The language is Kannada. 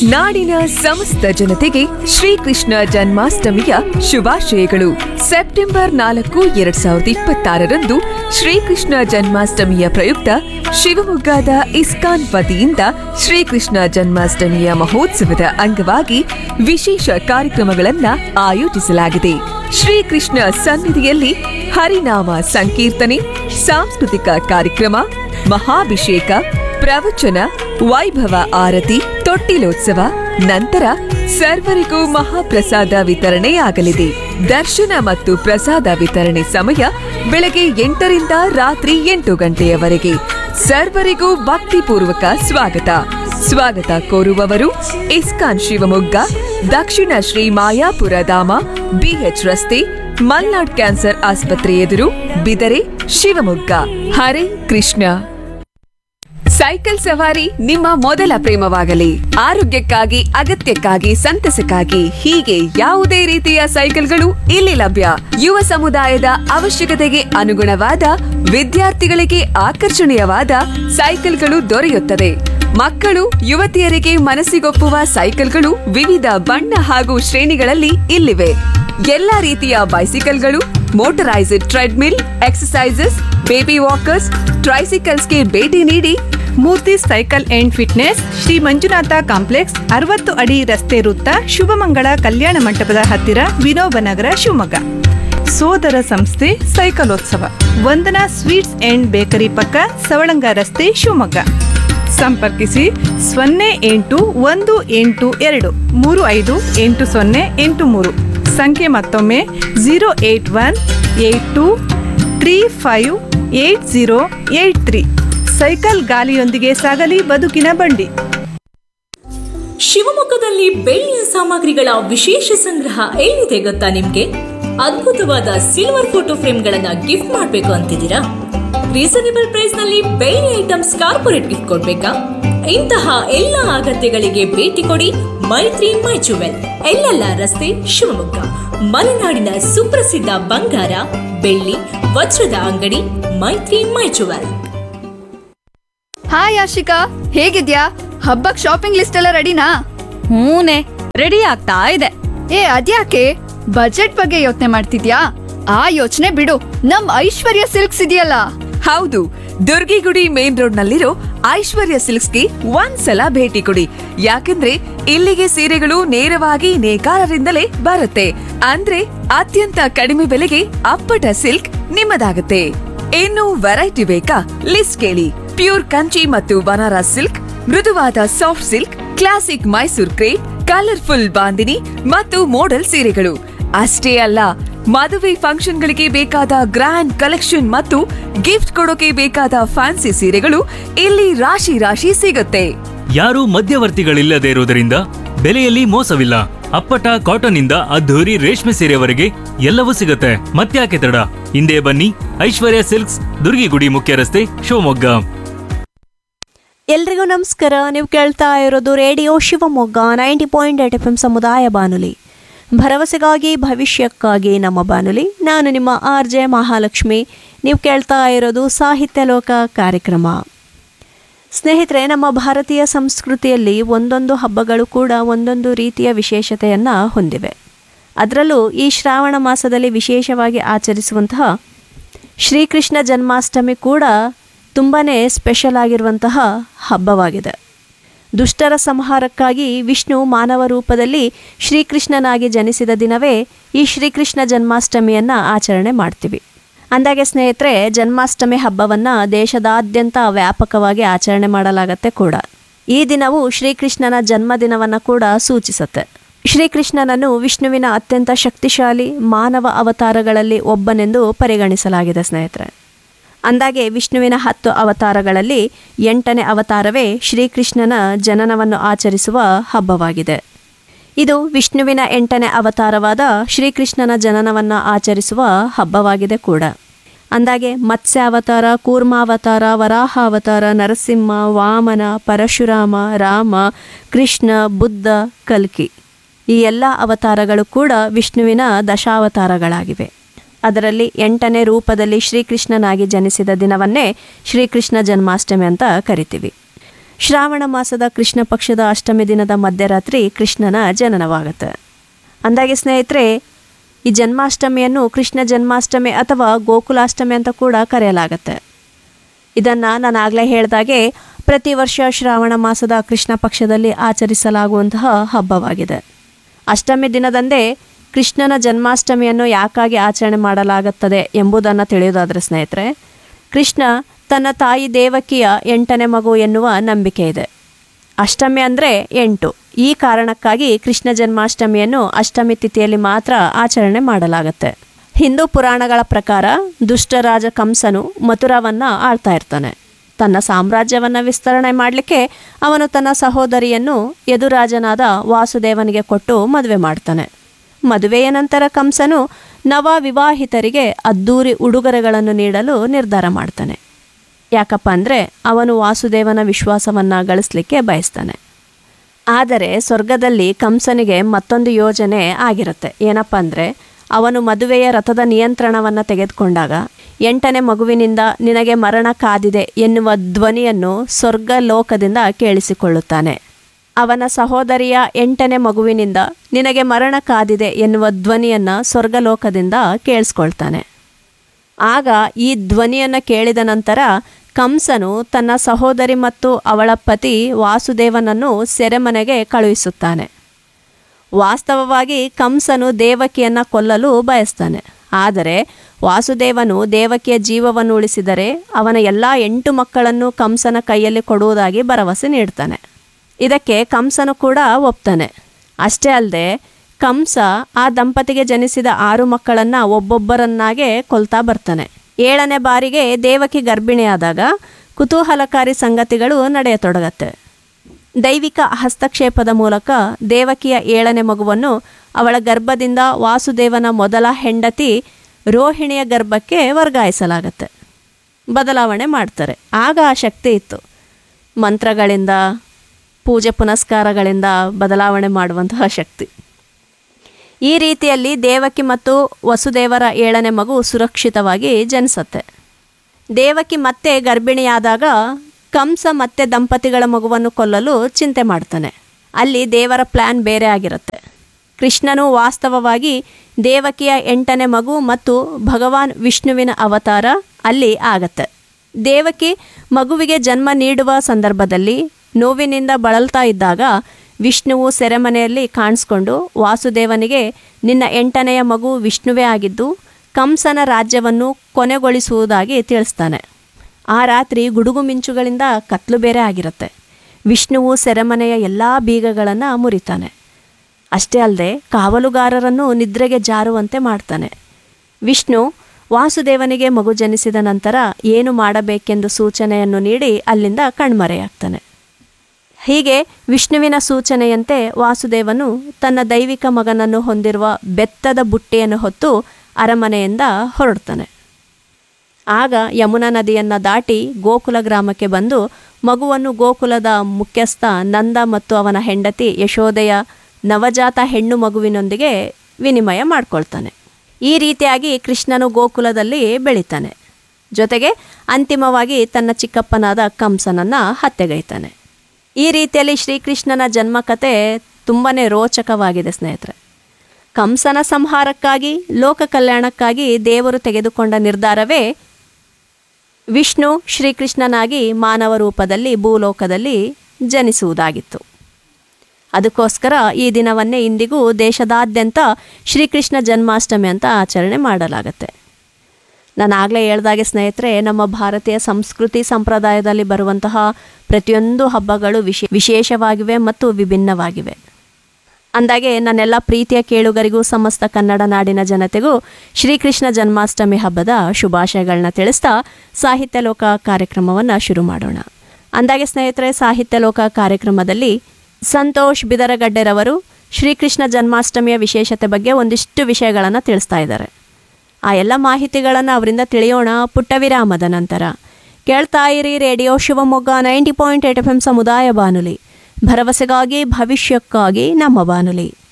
ನಾಡಿನ ಸಮಸ್ತ ಜನತೆಗೆ ಶ್ರೀಕೃಷ್ಣ ಜನ್ಮಾಷ್ಟಮಿಯ ಶುಭಾಶಯಗಳು ಸೆಪ್ಟೆಂಬರ್ ನಾಲ್ಕು ಎರಡ್ ಸಾವಿರದ ಇಪ್ಪತ್ತಾರರಂದು ಶ್ರೀಕೃಷ್ಣ ಜನ್ಮಾಷ್ಟಮಿಯ ಪ್ರಯುಕ್ತ ಶಿವಮೊಗ್ಗದ ಇಸ್ಕಾನ್ ವತಿಯಿಂದ ಶ್ರೀಕೃಷ್ಣ ಜನ್ಮಾಷ್ಟಮಿಯ ಮಹೋತ್ಸವದ ಅಂಗವಾಗಿ ವಿಶೇಷ ಕಾರ್ಯಕ್ರಮಗಳನ್ನ ಆಯೋಜಿಸಲಾಗಿದೆ ಶ್ರೀಕೃಷ್ಣ ಸನ್ನಿಧಿಯಲ್ಲಿ ಹರಿನಾಮ ಸಂಕೀರ್ತನೆ ಸಾಂಸ್ಕೃತಿಕ ಕಾರ್ಯಕ್ರಮ ಮಹಾಭಿಷೇಕ ಪ್ರವಚನ ವೈಭವ ಆರತಿ ತೊಟ್ಟಿಲೋತ್ಸವ ನಂತರ ಸರ್ವರಿಗೂ ಮಹಾಪ್ರಸಾದ ವಿತರಣೆಯಾಗಲಿದೆ ದರ್ಶನ ಮತ್ತು ಪ್ರಸಾದ ವಿತರಣೆ ಸಮಯ ಬೆಳಗ್ಗೆ ಎಂಟರಿಂದ ರಾತ್ರಿ ಎಂಟು ಗಂಟೆಯವರೆಗೆ ಸರ್ವರಿಗೂ ಭಕ್ತಿಪೂರ್ವಕ ಸ್ವಾಗತ ಸ್ವಾಗತ ಕೋರುವವರು ಇಸ್ಕಾನ್ ಶಿವಮೊಗ್ಗ ದಕ್ಷಿಣ ಶ್ರೀ ಮಾಯಾಪುರ ಧಾಮ ಬಿಎಚ್ ರಸ್ತೆ ಮಲ್ನಾಡ್ ಕ್ಯಾನ್ಸರ್ ಆಸ್ಪತ್ರೆ ಎದುರು ಬಿದರೆ ಶಿವಮೊಗ್ಗ ಹರೇ ಕೃಷ್ಣ ಸೈಕಲ್ ಸವಾರಿ ನಿಮ್ಮ ಮೊದಲ ಪ್ರೇಮವಾಗಲಿ ಆರೋಗ್ಯಕ್ಕಾಗಿ ಅಗತ್ಯಕ್ಕಾಗಿ ಸಂತಸಕ್ಕಾಗಿ ಹೀಗೆ ಯಾವುದೇ ರೀತಿಯ ಸೈಕಲ್ಗಳು ಇಲ್ಲಿ ಲಭ್ಯ ಯುವ ಸಮುದಾಯದ ಅವಶ್ಯಕತೆಗೆ ಅನುಗುಣವಾದ ವಿದ್ಯಾರ್ಥಿಗಳಿಗೆ ಆಕರ್ಷಣೀಯವಾದ ಸೈಕಲ್ಗಳು ದೊರೆಯುತ್ತದೆ ಮಕ್ಕಳು ಯುವತಿಯರಿಗೆ ಮನಸ್ಸಿಗೊಪ್ಪುವ ಸೈಕಲ್ಗಳು ವಿವಿಧ ಬಣ್ಣ ಹಾಗೂ ಶ್ರೇಣಿಗಳಲ್ಲಿ ಇಲ್ಲಿವೆ ಎಲ್ಲಾ ರೀತಿಯ ಬೈಸಿಕಲ್ಗಳು motorised treadmill exercises baby walkers ಟ್ರೈಸಿಕಲ್ಸ್ಗೆ ಭೇಟಿ ನೀಡಿ Murthy cycle and fitness Shri Manjunatha complex ಅರವತ್ತು ಅಡಿ ರಸ್ತೆ ವೃತ್ತ ಶುಭಮಂಗಳ ಕಲ್ಯಾಣ ಮಂಟಪದ ಹತ್ತಿರ ವಿನೋಬ ನಗರ ಶಿವಮೊಗ್ಗ ಸೋದರ ಸಂಸ್ಥೆ ಸೈಕಲೋತ್ಸವ ವಂದನಾ ಸ್ವೀಟ್ಸ್ ಅಂಡ್ ಬೇಕರಿ ಪಕ್ಕ ಸವಳಂಗ ರಸ್ತೆ ಶಿವಮೊಗ್ಗ ಸಂಪರ್ಕಿಸಿ ಸೊನ್ನೆ ಎಂಟು ಒಂದು ಎಂಟು ಎರಡು ಮೂರು ಐದು ಎಂಟು ಸೊನ್ನೆ ಎಂಟು ಮೂರು ಸಂಖ್ಯೆ ಮತ್ತೊಮ್ಮೆ zero eight one eight two three five eight zero eight three cycle ಗಾಲಿಯೊಂದಿಗೆ ಸಾಗಲಿ ಬದುಕಿನ ಬಂಡಿ ಶಿವಮೊಗ್ಗದಲ್ಲಿ ಬೆಳ್ಳಿಯ ಸಾಮಗ್ರಿಗಳ ವಿಶೇಷ ಸಂಗ್ರಹ ಎಲ್ಲಿದೆ ಗೊತ್ತಾ ನಿಮ್ಗೆ ಅದ್ಭುತವಾದ ಸಿಲ್ವರ್ ಫೋಟೋ ಫ್ರೇಮ್ಗಳನ್ನ ಗಿಫ್ಟ್ ಮಾಡಬೇಕು ಅಂತಿದ್ದೀರಾ ರೀಸನೇಬಲ್ ಪ್ರೈಸ್ ನಲ್ಲಿ ಬೆಳ್ಳಿ ಐಟಮ್ಸ್ ಕಾರ್ಪೊರೇಟ್ ಗಿಫ್ಟ್ ಕೊಡ್ಬೇಕಾ ಇಂತಹ ಎಲ್ಲ ಅಗತ್ಯಗಳಿಗೆ ಭೇಟಿ ಕೊಡಿ ಮೈತ್ರಿ ಮೈ ಜುವೆಲ್ ಎಲ್ಲೆಲ್ಲ ರಸ್ತೆ ಶಿವಮೊಗ್ಗ ಮಲೆನಾಡಿನ ಸುಪ್ರಸಿದ್ಧ ಬಂಗಾರ ಬೆಳ್ಳಿ ವಜ್ರದ ಅಂಗಡಿ ಮೈತ್ರಿ ಮೈ ಜುವೆಲ್ ಹಾಯ್ ಆಶಿಕಾ ಹೇಗಿದ್ಯಾ ಹಬ್ಬಕ್ ಶಾಪಿಂಗ್ ಲಿಸ್ಟ್ ಎಲ್ಲ ರೆಡಿನಾ ಹೂನೆ ರೆಡಿ ಆಗ್ತಾ ಇದೆ ಏ ಅದ್ಯಾಕೆ ಬಜೆಟ್ ಬಗ್ಗೆ ಯೋಚನೆ ಮಾಡ್ತಿದ್ಯಾ ಆ ಯೋಚನೆ ಬಿಡು ನಮ್ ಐಶ್ವರ್ಯ ಸಿಲ್ಕ್ಸ್ ಇದೆಯಲ್ಲ ಹೌದು ದುರ್ಗಿಗುಡಿ ಮೇನ್ ರೋಡ್ ನಲ್ಲಿರೋ ಐಶ್ವರ್ಯ ಸಿಲ್ಕ್ಸ್ಗೆ ಒಂದ್ಸಲ ಭೇಟಿ ಕೊಡಿ ಯಾಕಂದ್ರೆ ಇಲ್ಲಿಗೆ ಸೀರೆಗಳು ನೇರವಾಗಿ ನೇಕಾರರಿಂದಲೇ ಬರುತ್ತೆ ಅಂದ್ರೆ ಅತ್ಯಂತ ಕಡಿಮೆ ಬೆಲೆಗೆ ಅಪ್ಪಟ ಸಿಲ್ಕ್ ನಿಮ್ಮದಾಗುತ್ತೆ ಇನ್ನು ವೆರೈಟಿ ಬೇಕಾ ಲಿಸ್ಟ್ ಕೇಳಿ ಪ್ಯೂರ್ ಕಂಚಿ ಮತ್ತು ಬನಾರಸ್ ಸಿಲ್ಕ್ ಮೃದುವಾದ soft silk classic Mysore crepe colourful bandhani ಮತ್ತು ಮೋಡಲ್ ಸೀರೆಗಳು ಅಷ್ಟೇ ಅಲ್ಲ ಮದುವೆ ಫಂಕ್ಷನ್ಗಳಿಗೆ ಬೇಕಾದ ಗ್ರ್ಯಾಂಡ್ ಕಲೆಕ್ಷನ್ ಮತ್ತು ಗಿಫ್ಟ್ ಕೊಡೋಕೆ ಬೇಕಾದ ಫ್ಯಾನ್ಸಿ ಸೀರೆಗಳು ಇಲ್ಲಿ ರಾಶಿ ರಾಶಿ ಸಿಗುತ್ತೆ ಯಾರೂ ಮಧ್ಯವರ್ತಿಗಳಿಲ್ಲದೆ ಇರುವುದರಿಂದ ಬೆಲೆಯಲ್ಲಿ ಮೋಸವಿಲ್ಲ ಅಪ್ಪಟ ಕಾಟನ್ ಇಂದ ಅದ್ಧೂರಿ ರೇಷ್ಮೆ ಸೀರೆವರೆಗೆ ಎಲ್ಲವೂ ಸಿಗುತ್ತೆ ಮತ್ತ್ಯಾಕೆ ತಡ ಹಿಂದೆ ಬನ್ನಿ ಐಶ್ವರ್ಯ ಸಿಲ್ಕ್ಸ್ ದುರ್ಗಿಗುಡಿ ಮುಖ್ಯ ರಸ್ತೆ ಶಿವಮೊಗ್ಗ ಎಲ್ರಿಗೂ ನಮಸ್ಕಾರ ನೀವು ಕೇಳ್ತಾ ಇರೋದು radio Shivamogga ninety point eight F M ಸಮುದಾಯ ಬಾನುಲಿ ಭರವಸೆಗಾಗಿ ಭವಿಷ್ಯಕ್ಕಾಗಿ ನಮ್ಮ ಬಾನುಲಿ ನಾನು ನಿಮ್ಮ ಆರ್ ಜೆ ಮಹಾಲಕ್ಷ್ಮಿ ನೀವು ಕೇಳ್ತಾ ಇರೋದು ಸಾಹಿತ್ಯ ಲೋಕ ಕಾರ್ಯಕ್ರಮ ಸ್ನೇಹಿತರೆ ನಮ್ಮ ಭಾರತೀಯ ಸಂಸ್ಕೃತಿಯಲ್ಲಿ ಒಂದೊಂದು ಹಬ್ಬಗಳು ಕೂಡ ಒಂದೊಂದು ರೀತಿಯ ವಿಶೇಷತೆಯನ್ನು ಹೊಂದಿವೆ ಅದರಲ್ಲೂ ಈ ಶ್ರಾವಣ ಮಾಸದಲ್ಲಿ ವಿಶೇಷವಾಗಿ ಆಚರಿಸುವಂತಹ ಶ್ರೀಕೃಷ್ಣ ಜನ್ಮಾಷ್ಟಮಿ ಕೂಡ ತುಂಬಾ ಸ್ಪೆಷಲ್ ಆಗಿರುವಂತಹ ಹಬ್ಬವಾಗಿದೆ ದುಷ್ಟರ ಸಂಹಾರಕ್ಕಾಗಿ ವಿಷ್ಣು ಮಾನವ ರೂಪದಲ್ಲಿ ಶ್ರೀಕೃಷ್ಣನಾಗಿ ಜನಿಸಿದ ದಿನವೇ ಈ ಶ್ರೀಕೃಷ್ಣ ಜನ್ಮಾಷ್ಟಮಿಯನ್ನು ಆಚರಣೆ ಮಾಡ್ತೀವಿ ಅಂದಾಗೆ ಸ್ನೇಹಿತರೆ ಜನ್ಮಾಷ್ಟಮಿ ಹಬ್ಬವನ್ನು ದೇಶದಾದ್ಯಂತ ವ್ಯಾಪಕವಾಗಿ ಆಚರಣೆ ಮಾಡಲಾಗತ್ತೆ ಕೂಡ ಈ ದಿನವು ಶ್ರೀಕೃಷ್ಣನ ಜನ್ಮದಿನವನ್ನು ಕೂಡ ಸೂಚಿಸುತ್ತೆ ಶ್ರೀಕೃಷ್ಣನನ್ನು ವಿಷ್ಣುವಿನ ಅತ್ಯಂತ ಶಕ್ತಿಶಾಲಿ ಮಾನವ ಅವತಾರಗಳಲ್ಲಿ ಒಬ್ಬನೆಂದು ಪರಿಗಣಿಸಲಾಗಿದೆ ಸ್ನೇಹಿತರೆ ಅಂದಾಗೆ ವಿಷ್ಣುವಿನ ಹತ್ತು ಅವತಾರಗಳಲ್ಲಿ ಎಂಟನೇ ಅವತಾರವೇ ಶ್ರೀಕೃಷ್ಣನ ಜನನವನ್ನು ಆಚರಿಸುವ ಹಬ್ಬವಾಗಿದೆ ಇದು ವಿಷ್ಣುವಿನ ಎಂಟನೇ ಅವತಾರವಾದ ಶ್ರೀಕೃಷ್ಣನ ಜನನವನ್ನು ಆಚರಿಸುವ ಹಬ್ಬವಾಗಿದೆ ಕೂಡ ಅಂದಾಗೆ ಮತ್ಸ್ಯಾವತಾರ ಕೂರ್ಮಾವತಾರ ವರಾಹಾವತಾರ ನರಸಿಂಹ ವಾಮನ ಪರಶುರಾಮ ರಾಮ ಕೃಷ್ಣ ಬುದ್ಧ ಕಲ್ಕಿ ಈ ಎಲ್ಲ ಅವತಾರಗಳು ಕೂಡ ವಿಷ್ಣುವಿನ ದಶಾವತಾರಗಳಾಗಿವೆ ಅದರಲ್ಲಿ ಎಂಟನೇ ರೂಪದಲ್ಲಿ ಶ್ರೀಕೃಷ್ಣನಾಗಿ ಜನಿಸಿದ ದಿನವನ್ನೇ ಶ್ರೀಕೃಷ್ಣ ಜನ್ಮಾಷ್ಟಮಿ ಅಂತ ಕರಿತೀವಿ ಶ್ರಾವಣ ಮಾಸದ ಕೃಷ್ಣ ಪಕ್ಷದ ಅಷ್ಟಮಿ ದಿನದ ಮಧ್ಯರಾತ್ರಿ ಕೃಷ್ಣನ ಜನನವಾಗುತ್ತೆ ಅಂದಾಗೆ ಸ್ನೇಹಿತರೆ ಈ ಜನ್ಮಾಷ್ಟಮಿಯನ್ನು ಕೃಷ್ಣ ಜನ್ಮಾಷ್ಟಮಿ ಅಥವಾ ಗೋಕುಲಾಷ್ಟಮಿ ಅಂತ ಕೂಡ ಕರೆಯಲಾಗುತ್ತೆ ಇದನ್ನು ನಾನು ಆಗಲೇ ಹೇಳಿದಾಗೆ ಪ್ರತಿ ವರ್ಷ ಶ್ರಾವಣ ಮಾಸದ ಕೃಷ್ಣ ಪಕ್ಷದಲ್ಲಿ ಆಚರಿಸಲಾಗುವಂತಹ ಹಬ್ಬವಾಗಿದೆ ಅಷ್ಟಮಿ ದಿನದಂದೇ ಕೃಷ್ಣನ ಜನ್ಮಾಷ್ಟಮಿಯನ್ನು ಯಾಕಾಗಿ ಆಚರಣೆ ಮಾಡಲಾಗುತ್ತದೆ ಎಂಬುದನ್ನು ತಿಳಿಯೋದಾದರೆ ಸ್ನೇಹಿತರೆ ಕೃಷ್ಣ ತನ್ನ ತಾಯಿ ದೇವಕಿಯ ಎಂಟನೇ ಮಗು ಎನ್ನುವ ನಂಬಿಕೆ ಇದೆ ಅಷ್ಟಮಿ ಅಂದರೆ ಎಂಟು ಈ ಕಾರಣಕ್ಕಾಗಿ ಕೃಷ್ಣ ಜನ್ಮಾಷ್ಟಮಿಯನ್ನು ಅಷ್ಟಮಿ ತಿಥಿಯಲ್ಲಿ ಮಾತ್ರ ಆಚರಣೆ ಮಾಡಲಾಗುತ್ತೆ ಹಿಂದೂ ಪುರಾಣಗಳ ಪ್ರಕಾರ ದುಷ್ಟರಾಜ ಕಂಸನು ಮಥುರಾವನ್ನ ಆಳ್ತಾ ಇರ್ತಾನೆ ತನ್ನ ಸಾಮ್ರಾಜ್ಯವನ್ನು ವಿಸ್ತರಣೆ ಮಾಡಲಿಕ್ಕೆ ಅವನು ತನ್ನ ಸಹೋದರಿಯನ್ನು ಯದುರಾಜನಾದ ವಾಸುದೇವನಿಗೆ ಕೊಟ್ಟು ಮದುವೆ ಮಾಡ್ತಾನೆ ಮದುವೆಯ ನಂತರ ಕಂಸನು ನವ ವಿವಾಹಿತರಿಗೆ ಅದ್ದೂರಿ ಉಡುಗೊರೆಗಳನ್ನು ನೀಡಲು ನಿರ್ಧಾರ ಮಾಡ್ತಾನೆ ಯಾಕಪ್ಪ ಅಂದರೆ ಅವನು ವಾಸುದೇವನ ವಿಶ್ವಾಸವನ್ನು ಗಳಿಸ್ಲಿಕ್ಕೆ ಬಯಸ್ತಾನೆ ಆದರೆ ಸ್ವರ್ಗದಲ್ಲಿ ಕಂಸನಿಗೆ ಮತ್ತೊಂದು ಯೋಜನೆ ಆಗಿರುತ್ತೆ ಏನಪ್ಪ ಅಂದರೆ ಅವನು ಮದುವೆಯ ರಥದ ನಿಯಂತ್ರಣವನ್ನು ತೆಗೆದುಕೊಂಡಾಗ ಎಂಟನೇ ಮಗುವಿನಿಂದ ನಿನಗೆ ಮರಣ ಕಾದಿದೆ ಎನ್ನುವ ಧ್ವನಿಯನ್ನು ಸ್ವರ್ಗ ಲೋಕದಿಂದ ಕೇಳಿಸಿಕೊಳ್ಳುತ್ತಾನೆ ಅವನ ಸಹೋದರಿಯ ಎಂಟನೇ ಮಗುವಿನಿಂದ ನಿನಗೆ ಮರಣ ಕಾದಿದೆ ಎನ್ನುವ ಧ್ವನಿಯನ್ನು ಸ್ವರ್ಗಲೋಕದಿಂದ ಕೇಳಿಸ್ಕೊಳ್ತಾನೆ ಆಗ ಈ ಧ್ವನಿಯನ್ನು ಕೇಳಿದ ನಂತರ ಕಂಸನು ತನ್ನ ಸಹೋದರಿ ಮತ್ತು ಅವಳ ಪತಿ ವಾಸುದೇವನನ್ನು ಸೆರೆಮನೆಗೆ ಕಳುಹಿಸುತ್ತಾನೆ ವಾಸ್ತವವಾಗಿ ಕಂಸನು ದೇವಕಿಯನ್ನು ಕೊಲ್ಲಲು ಬಯಸ್ತಾನೆ ಆದರೆ ವಾಸುದೇವನು ದೇವಕಿಯ ಜೀವವನ್ನು ಉಳಿಸಿದರೆ ಅವನ ಎಲ್ಲ ಎಂಟು ಮಕ್ಕಳನ್ನು ಕಂಸನ ಕೈಯಲ್ಲಿ ಕೊಡುವುದಾಗಿ ಭರವಸೆ ನೀಡ್ತಾನೆ ಇದಕ್ಕೆ ಕಂಸನು ಕೂಡ ಒಪ್ತಾನೆ ಅಷ್ಟೇ ಅಲ್ಲದೆ ಕಂಸ ಆ ದಂಪತಿಗೆ ಜನಿಸಿದ ಆರು ಮಕ್ಕಳನ್ನು ಒಬ್ಬೊಬ್ಬರನ್ನಾಗೆ ಕೊಲ್ತಾ ಬರ್ತಾನೆ ಏಳನೇ ಬಾರಿಗೆ ದೇವಕಿ ಗರ್ಭಿಣಿಯಾದಾಗ ಕುತೂಹಲಕಾರಿ ಸಂಗತಿಗಳು ನಡೆಯತೊಡಗತ್ತೆ ದೈವಿಕ ಹಸ್ತಕ್ಷೇಪದ ಮೂಲಕ ದೇವಕಿಯ ಏಳನೇ ಮಗುವನ್ನು ಅವಳ ಗರ್ಭದಿಂದ ವಾಸುದೇವನ ಮೊದಲ ಹೆಂಡತಿ ರೋಹಿಣಿಯ ಗರ್ಭಕ್ಕೆ ವರ್ಗಾಯಿಸಲಾಗತ್ತೆ ಬದಲಾವಣೆ ಮಾಡ್ತಾರೆ ಆಗ ಆ ಶಕ್ತಿ ಇತ್ತು ಮಂತ್ರಗಳಿಂದ ಪೂಜೆ ಪುನಸ್ಕಾರಗಳಿಂದ ಬದಲಾವಣೆ ಮಾಡುವಂತಹ ಶಕ್ತಿ ಈ ರೀತಿಯಲ್ಲಿ ದೇವಕಿ ಮತ್ತು ವಸುದೇವರ ಏಳನೇ ಮಗು ಸುರಕ್ಷಿತವಾಗಿ ಜನಿಸತ್ತೆ ದೇವಕಿ ಮತ್ತೆ ಗರ್ಭಿಣಿಯಾದಾಗ ಕಂಸ ಮತ್ತೆ ದಂಪತಿಗಳ ಮಗುವನ್ನು ಕೊಲ್ಲಲು ಚಿಂತೆ ಮಾಡ್ತಾನೆ ಅಲ್ಲಿ ದೇವರ ಪ್ಲ್ಯಾನ್ ಬೇರೆ ಆಗಿರುತ್ತೆ ಕೃಷ್ಣನು ವಾಸ್ತವವಾಗಿ ದೇವಕಿಯ ಎಂಟನೇ ಮಗು ಮತ್ತು ಭಗವಾನ್ ವಿಷ್ಣುವಿನ ಅವತಾರ ಅಲ್ಲಿ ಆಗತ್ತೆ ದೇವಕಿ ಮಗುವಿಗೆ ಜನ್ಮ ನೀಡುವ ಸಂದರ್ಭದಲ್ಲಿ ನೋವಿನಿಂದ ಬಳಲ್ತಾ ಇದ್ದಾಗ ವಿಷ್ಣುವು ಸೆರೆಮನೆಯಲ್ಲಿ ಕಾಣಿಸ್ಕೊಂಡು ವಾಸುದೇವನಿಗೆ ನಿನ್ನ ಎಂಟನೆಯ ಮಗು ವಿಷ್ಣುವೇ ಆಗಿದ್ದು ಕಂಸನ ರಾಜ್ಯವನ್ನು ಕೊನೆಗೊಳಿಸುವುದಾಗಿ ತಿಳಿಸ್ತಾನೆ ಆ ರಾತ್ರಿ ಗುಡುಗು ಮಿಂಚುಗಳಿಂದ ಕತ್ಲು ಬೇರೆ ಆಗಿರುತ್ತೆ ವಿಷ್ಣುವು ಸೆರೆಮನೆಯ ಎಲ್ಲ ಬೀಗಗಳನ್ನು ಮುರಿತಾನೆ ಅಷ್ಟೇ ಅಲ್ಲದೆ ಕಾವಲುಗಾರರನ್ನು ನಿದ್ರೆಗೆ ಜಾರುವಂತೆ ಮಾಡ್ತಾನೆ ವಿಷ್ಣು ವಾಸುದೇವನಿಗೆ ಮಗು ಜನಿಸಿದ ನಂತರ ಏನು ಮಾಡಬೇಕೆಂದು ಸೂಚನೆಯನ್ನು ನೀಡಿ ಅಲ್ಲಿಂದ ಕಣ್ಮರೆಯಾಗ್ತಾನೆ ಹೀಗೆ ವಿಷ್ಣುವಿನ ಸೂಚನೆಯಂತೆ ವಾಸುದೇವನು ತನ್ನ ದೈವಿಕ ಮಗನನ್ನು ಹೊಂದಿರುವ ಬೆತ್ತದ ಬುಟ್ಟಿಯನ್ನು ಹೊತ್ತು ಅರಮನೆಯಿಂದ ಹೊರಡ್ತಾನೆ ಆಗ ಯಮುನಾ ನದಿಯನ್ನು ದಾಟಿ ಗೋಕುಲ ಗ್ರಾಮಕ್ಕೆ ಬಂದು ಮಗುವನ್ನು ಗೋಕುಲದ ಮುಖ್ಯಸ್ಥ ನಂದ ಮತ್ತು ಅವನ ಹೆಂಡತಿ ಯಶೋದೆಯ ನವಜಾತ ಹೆಣ್ಣು ಮಗುವಿನೊಂದಿಗೆ ವಿನಿಮಯ ಮಾಡ್ಕೊಳ್ತಾನೆ ಈ ರೀತಿಯಾಗಿ ಕೃಷ್ಣನು ಗೋಕುಲದಲ್ಲಿ ಬೆಳಿತಾನೆ ಜೊತೆಗೆ ಅಂತಿಮವಾಗಿ ತನ್ನ ಚಿಕ್ಕಪ್ಪನಾದ ಕಂಸನನ್ನು ಹತ್ಯೆಗೈತಾನೆ ಈ ರೀತಿಯಲ್ಲಿ ಶ್ರೀಕೃಷ್ಣನ ಜನ್ಮಕತೆ ತುಂಬಾ ರೋಚಕವಾಗಿದೆ ಸ್ನೇಹಿತರೆ ಕಂಸನ ಸಂಹಾರಕ್ಕಾಗಿ ಲೋಕ ಕಲ್ಯಾಣಕ್ಕಾಗಿ ದೇವರು ತೆಗೆದುಕೊಂಡ ನಿರ್ಧಾರವೇ ವಿಷ್ಣು ಶ್ರೀಕೃಷ್ಣನಾಗಿ ಮಾನವ ರೂಪದಲ್ಲಿ ಭೂಲೋಕದಲ್ಲಿ ಜನಿಸುವುದಾಗಿತ್ತು ಅದಕ್ಕೋಸ್ಕರ ಈ ದಿನವನ್ನೇ ಇಂದಿಗೂ ದೇಶದಾದ್ಯಂತ ಶ್ರೀಕೃಷ್ಣ ಜನ್ಮಾಷ್ಟಮಿ ಅಂತ ಆಚರಣೆ ಮಾಡಲಾಗತ್ತೆ ನಾನು ಆಗಲೇ ಹೇಳ್ದಾಗೆ ಸ್ನೇಹಿತರೆ ನಮ್ಮ ಭಾರತೀಯ ಸಂಸ್ಕೃತಿ ಸಂಪ್ರದಾಯದಲ್ಲಿ ಬರುವಂತಹ ಪ್ರತಿಯೊಂದು ಹಬ್ಬಗಳು ವಿಶೇ ವಿಶೇಷವಾಗಿವೆ ಮತ್ತು ವಿಭಿನ್ನವಾಗಿವೆ ಅಂದಾಗೆ ನನ್ನೆಲ್ಲ ಪ್ರೀತಿಯ ಕೇಳುಗರಿಗೂ ಸಮಸ್ತ ಕನ್ನಡ ನಾಡಿನ ಜನತೆಗೂ ಶ್ರೀಕೃಷ್ಣ ಜನ್ಮಾಷ್ಟಮಿ ಹಬ್ಬದ ಶುಭಾಶಯಗಳನ್ನ ತಿಳಿಸ್ತಾ ಸಾಹಿತ್ಯ ಲೋಕ ಕಾರ್ಯಕ್ರಮವನ್ನು ಶುರು ಮಾಡೋಣ ಅಂದಾಗೆ ಸ್ನೇಹಿತರೆ ಸಾಹಿತ್ಯ ಲೋಕ ಕಾರ್ಯಕ್ರಮದಲ್ಲಿ ಸಂತೋಷ್ ಬಿದರಗಡ್ಡೆರವರು ಶ್ರೀಕೃಷ್ಣ ಜನ್ಮಾಷ್ಟಮಿಯ ವಿಶೇಷತೆ ಬಗ್ಗೆ ಒಂದಿಷ್ಟು ವಿಷಯಗಳನ್ನು ತಿಳಿಸ್ತಾ ಇದ್ದಾರೆ ಆ ಎಲ್ಲ ಮಾಹಿತಿಗಳನ್ನು ಅವರಿಂದ ತಿಳಿಯೋಣ ಪುಟ್ಟ ವಿರಾಮದ ನಂತರ ಕೇಳ್ತಾ ಇರಿ radio Shivamogga ninety point eight F M ಸಮುದಾಯ ಬಾನುಲಿ ಭರವಸೆಗಾಗಿ ಭವಿಷ್ಯಕ್ಕಾಗಿ ನಮ್ಮ ಬಾನುಲಿ